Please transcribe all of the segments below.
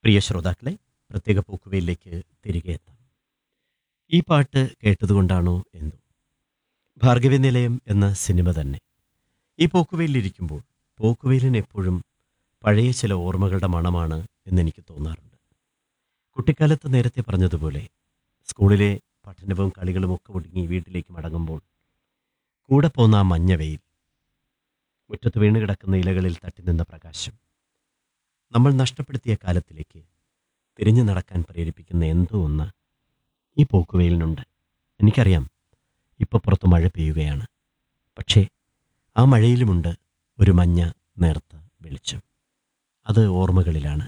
പ്രിയ ശ്രോതാക്കളെ പ്രത്യേക പോക്കുവയിലേക്ക് തിരികെ എത്താം ഈ പാട്ട് കേട്ടതുകൊണ്ടാണോ എന്തോ ഭാർഗവി നിലയം എന്ന സിനിമ തന്നെ ഈ പോക്കുവയിലിരിക്കുമ്പോൾ പോക്കുവയിലിന് എപ്പോഴും പഴയ ചില ഓർമ്മകളുടെ മണമാണ് എന്നെനിക്ക് തോന്നാറുണ്ട് കുട്ടിക്കാലത്ത് നേരത്തെ പറഞ്ഞതുപോലെ സ്കൂളിലെ പഠനവും കളികളും ഒക്കെ ഒടുങ്ങി വീട്ടിലേക്ക് മടങ്ങുമ്പോൾ കൂടെ പോന്ന ആ മഞ്ഞ വെയിൽ മുറ്റത്ത് വീണ് കിടക്കുന്ന ഇലകളിൽ തട്ടി നിന്ന പ്രകാശം നമ്മൾ നഷ്ടപ്പെടുത്തിയ കാലത്തിലേക്ക് തിരിഞ്ഞു നടക്കാൻ പ്രേരിപ്പിക്കുന്ന എന്തോ ഒന്ന് ഈ പോക്കുവെയിലിനുണ്ട് എനിക്കറിയാം ഇപ്പോൾ പുറത്ത് മഴ പെയ്യുകയാണ് പക്ഷേ ആ മഴയിലുമുണ്ട് ഒരു മഞ്ഞ നേർത്ത വെളിച്ചം അത് ഓർമ്മകളിലാണ്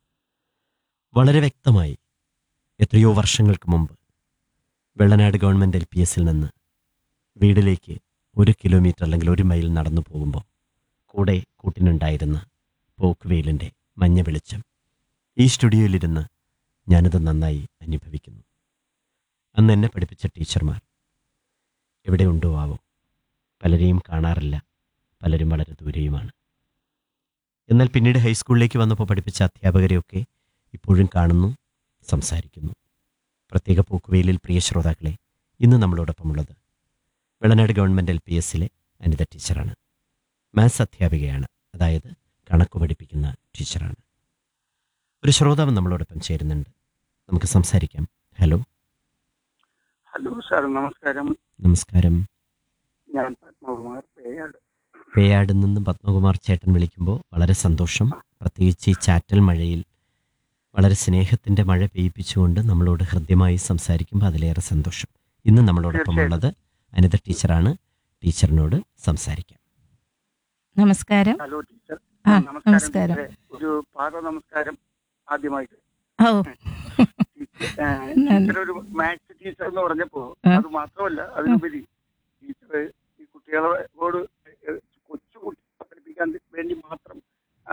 വളരെ വ്യക്തമായി എത്രയോ വർഷങ്ങൾക്ക് മുമ്പ് വെള്ളനാട് ഗവൺമെൻറ് എൽ പി എസിൽ നിന്ന് വീട്ടിലേക്ക് ഒരു കിലോമീറ്റർ അല്ലെങ്കിൽ ഒരു മൈൽ നടന്നു പോകുമ്പോൾ കൂടെ കൂട്ടിനുണ്ടായിരുന്ന പോക്കുവെയിലിൻ്റെ മഞ്ഞ വെളിച്ചം ഈ സ്റ്റുഡിയോയിലിരുന്ന് ഞാനത് നന്നായി അനുഭവിക്കുന്നു അന്ന് എന്നെ പഠിപ്പിച്ച ടീച്ചർമാർ എവിടെ ഉണ്ടോ ആവോ പലരെയും കാണാറില്ല പലരും വളരെ ദൂരെയുമാണ് എന്നാൽ പിന്നീട് ഹൈസ്കൂളിലേക്ക് വന്നപ്പോൾ പഠിപ്പിച്ച അധ്യാപകരെയൊക്കെ ഇപ്പോഴും കാണുന്നു സംസാരിക്കുന്നു പ്രത്യേക പോക്കുവെയിലിൽ പ്രിയ ശ്രോതാക്കളെ ഇന്ന് നമ്മളോടൊപ്പമുള്ളത് വെള്ളനാട് ഗവൺമെൻറ് എൽ പി എസിലെ അനിത ടീച്ചറാണ് മാത്സ് അധ്യാപികയാണ് അതായത് കണക്ക് പഠിപ്പിക്കുന്ന ടീച്ചറാണ് ഒരു ശ്രോതാവ് നമ്മളോടൊപ്പം ചേരുന്നുണ്ട് നമുക്ക് സംസാരിക്കാം ഹലോ ഹലോ സാർ നമസ്കാരം നമസ്കാരം ഞാൻ പത്മകുമാർ പേയാട് പേയാട് നിന്നും പത്മകുമാർ ചേട്ടൻ വിളിക്കുമ്പോൾ വളരെ സന്തോഷം പ്രത്യേകിച്ച് ഈ ചാറ്റൽ മഴയിൽ വളരെ സ്നേഹത്തിൻ്റെ മഴ പെയ്യിപ്പിച്ചുകൊണ്ട് നമ്മളോട് ഹൃദ്യമായി സംസാരിക്കുമ്പോൾ അതിലേറെ സന്തോഷം ഇന്ന് നമ്മളോടൊപ്പം ഉള്ളത് അനിത ടീച്ചറാണ് ടീച്ചറിനോട് സംസാരിക്കാം നമസ്കാരം ഹലോ ടീച്ചർ ആ, നമസ്കാരം. ടീച്ചറെ. ഒരു പാദ നമസ്കാരം ആദ്യമായിട്ട് ഓ ടീച്ചർ ആ, ടീച്ചർ ഒരു മാത്സ് ടീച്ചർ എന്ന് പറഞ്ഞപ്പോ ആ. അത് മാത്രമല്ല അതിനുപരി ടീച്ചർ ഈ കുട്ടികളോട്